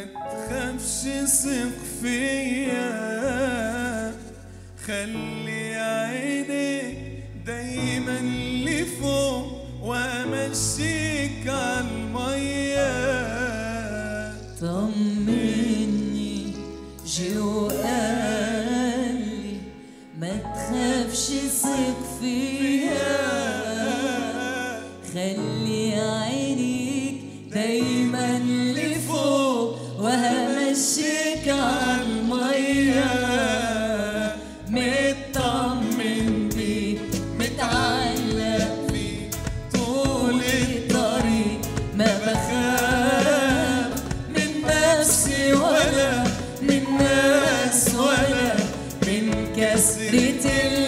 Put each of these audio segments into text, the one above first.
ما تخافش ثق فيا خلي عينيك دايما لفوق وامشيك عالميه طمني جي وقالي ما تخافش ثق فيا خلي عينيك دايما لفوق وهمشيك عالمية مطمن بيك متعلق فيك طول الطريق ما بخاف من نفسي ولا من ناس ولا من كسرة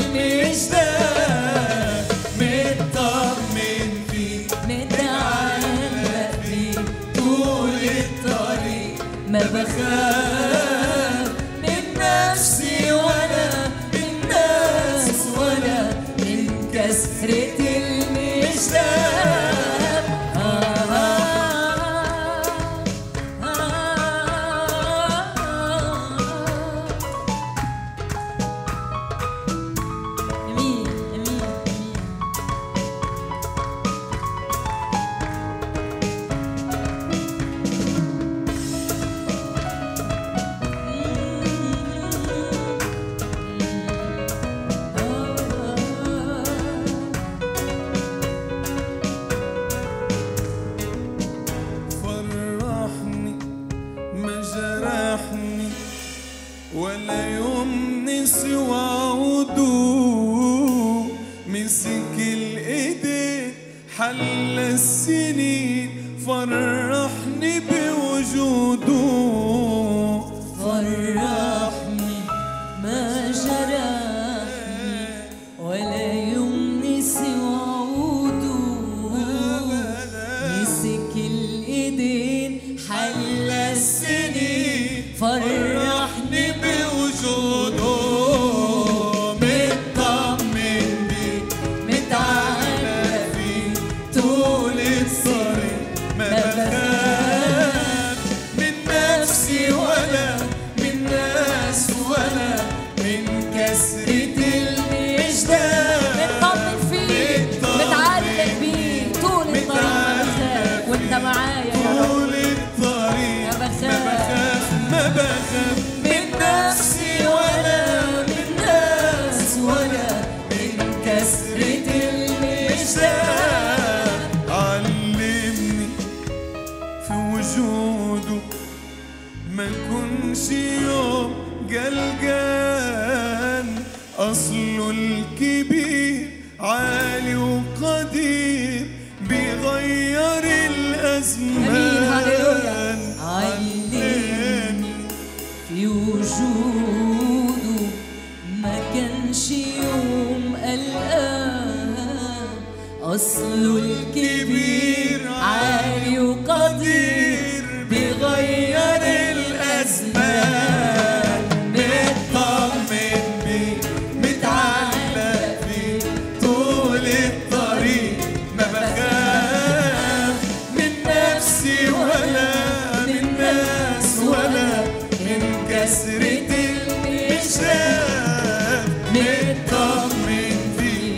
المشتاق مطمن فيك متعلق فيك طول الطريق ما بخاف من نفسي ولا من ناس ولا من كسرة المشتاق آه آه آه أمين أمين أمين فرحني ما جرحني ولا يوم نسي وعوده مسك الايدين حل السنين فرحني بوجوده فرحني ما جرحني ولا يوم نسي وعوده مسك الايدين حل السنين فرحني بوجوده مطمن بيك متعلق فيك طول الطريق ما بخاف من نفسي ولا من ناس ولا من كسرة المشتاق مطمن فيك متعلق بيك طول الطريق ما بخاف وانت معايا يا رب طول الطريق ما ما بخاف. بخاف ما بخاف من نفسي ولا من ناس ولا من كسرة المشتاق علمني في وجوده ما كنش يوم جلجان أصله الكبير عالي وقدير بيغير الأزمان هللويا. علمني في وجوده ما كانش يوم قلقان أصله الكبير عالي وقدير بيغير الأزمان مطمن بيك متعلق فيك طول الطريق ما بخاف من نفسي ولا من ناس ولا من كسرة المشتاق مطمن فيك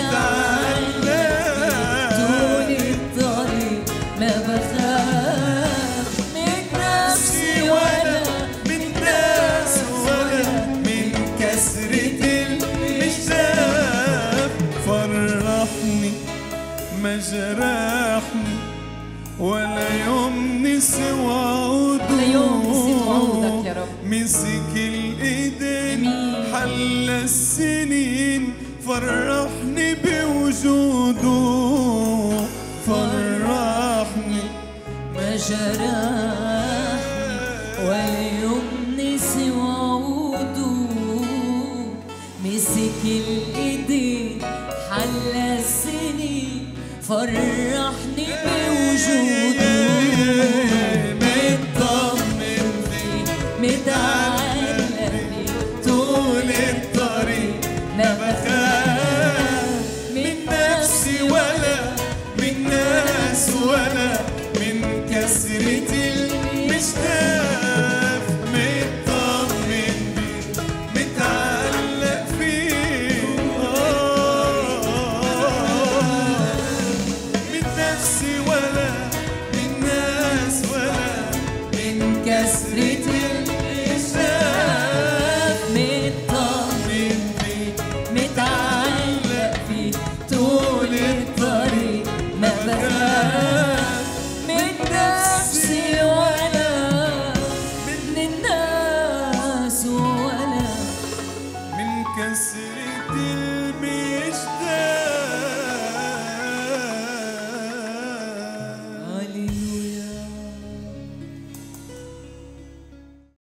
متعلق طول الطريق ما بخاف من نفسي ولا من ناس ولا من كسرة المشتاق فرحني ما جرحني ولا يوم نسي وعوده ولا يوم نسي وعودك يا رب. مسك الايدين أمين. حل السنين فرحني بوجوده فرحني ما جرحني ولا يوم نسي وعوده مسك الايدين حل السنين فرحني بوجوده مطمن فيك متعلق بيه طول الطريق ما بخاف من نفسي ولا من ناس ولا من كسرة المشتاق يسري